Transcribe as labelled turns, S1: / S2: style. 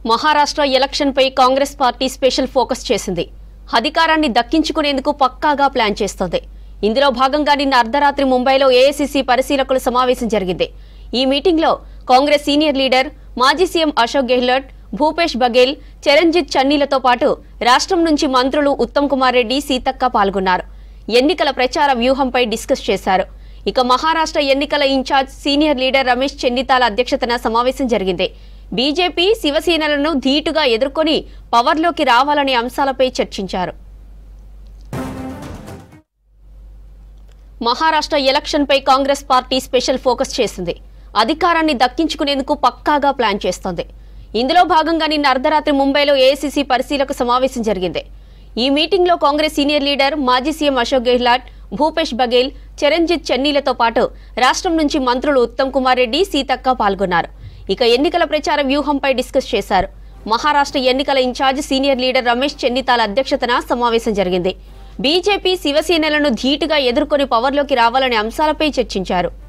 S1: మహారాష్ట్ర ఎలక్షన్పై Congress party special focus చేసింది అధికారాన్ని దక్కించుకునేందుకు పక్కాగా ప్లాన్ చేస్తోంది ఇందులో భాగంగా నిన్న అర్ధరాత్రి ముంబైలో ఏఐసీసీ పరిశీలకుల సమావేశం జరిగింది ఈ మీటింగ్లో కాంగ్రెస్ సీనియర్ లీడర్ మాజీ సీఎం అశోక్ గెహ్లోట్ భూపేష్ బఘేల్ చరణ్జిత్ చన్నీలతో పాటు రాష్ట్రం నుంచి మంత్రులు ఉత్తమ్ కుమార్ రెడ్డి సీతక్క పాల్గొన్నారు ఎన్నికల ప్రచార వ్యూహంపై డిస్కస్ చేశారు ఇక మహారాష్ట్ర ఎన్నికల incharge senior leader Ramesh Chennithala అధ్యక్షతన సమావేశం జరిగింది బీజేపీ శివసేనలను ధీటుగా ఎదుర్కొని పవర్లోకి రావాలనే అంశాలపై చర్చించారు మహారాష్ట్ర ఎలక్షన్పై కాంగ్రెస్ పార్టీ స్పెషల్ ఫోకస్ చేసింది అధికారాన్ని దక్కించుకునేందుకు పక్కాగా ప్లాన్ చేస్తోంది ఇందులో భాగంగా నిన్న అర్ధరాత్రి ముంబైలో ఏఐసీసీ పరిశీలక సమావేశం జరిగింది ఈ మీటింగ్లో కాంగ్రెస్ సీనియర్ లీడర్ మాజీ సీఎం అశోక్ గెహ్లాట్ భూపేష్ బఘేల్ చరణ్జిత్ చెన్నీలతో పాటు రాష్ట్రం నుంచి మంత్రులు ఉత్తమ్ కుమార్ రెడ్డి సీతక్క పాల్గొన్నారు ఇక ఎన్నికల ప్రచార వ్యూహంపై డిస్కస్ చేశారు మహారాష్ట్ర ఎన్నికల incharge senior leader Ramesh Chennithala అధ్యక్షతన సమావేశం జరిగింది బీజేపీ శివసేనలను ధీటుగా ఎదుర్కొని పవర్లోకి రావాలనే అంశాలపై చర్చించారు